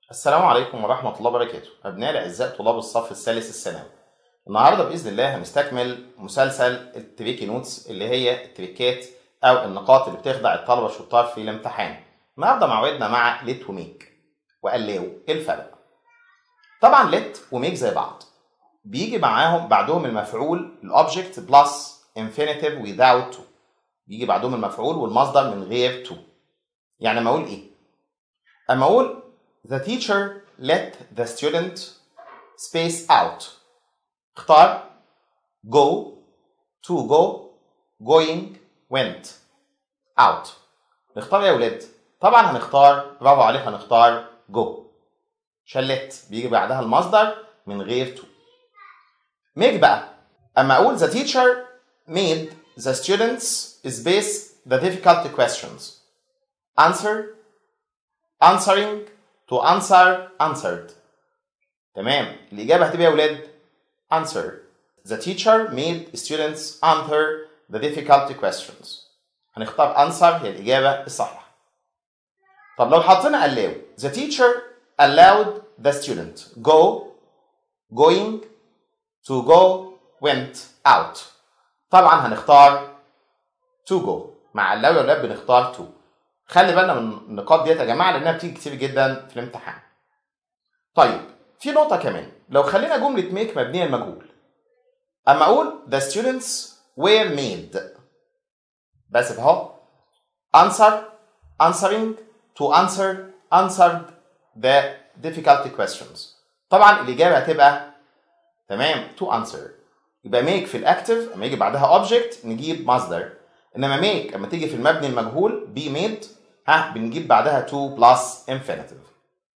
السلام عليكم ورحمة الله وبركاته أبناء الأعزاء طلاب الصف الثالث الثانوي النهاردة بإذن الله هنستكمل مسلسل التريكي نوتس اللي هي التريكات أو النقاط اللي بتخدع الطلبة الشطار في الامتحان النهاردة موعدنا مع ليت وميك وقلاو إيه الفرق طبعا ليت وميك زي بعض بيجي معاهم بعدهم المفعول الأوبجكت بلس infinitive without to بيجي بعدهم المفعول والمصدر من غير to يعني ما أقول إيه أما أقول The teacher let the student space out. اختار go, to go, going, went, out. نختار ايه يا ولاد؟ طبعا هنختار برافو عليك هنختار go. شلت بيجي بعدها المصدر من غير to. make بقى اما اقول the teacher made the students space the difficult questions. answer answering to answer answered تمام الإجابة هتبقى يا ولاد answer the teacher made students answer the difficult questions هنختار answer هي الإجابة الصحيحة طب لو حطينا allow the teacher allowed the student go going to go went out طبعا هنختار to go مع allow يا ولاد بنختار to خلي بالنا من النقاط ديت يا جماعه لانها بتيجي كتير جدا في الامتحان. طيب في نقطة كمان لو خلينا جملة ميك مبنية المجهول أما أقول the students were made بس اهو answer answering to answer answered the difficult questions طبعا الإجابة هتبقى تمام to answer يبقى make في الأكتف أما يجي بعدها object نجيب مصدر إنما make أما تيجي في المبني المجهول be made ها بنجيب بعدها to plus infinitive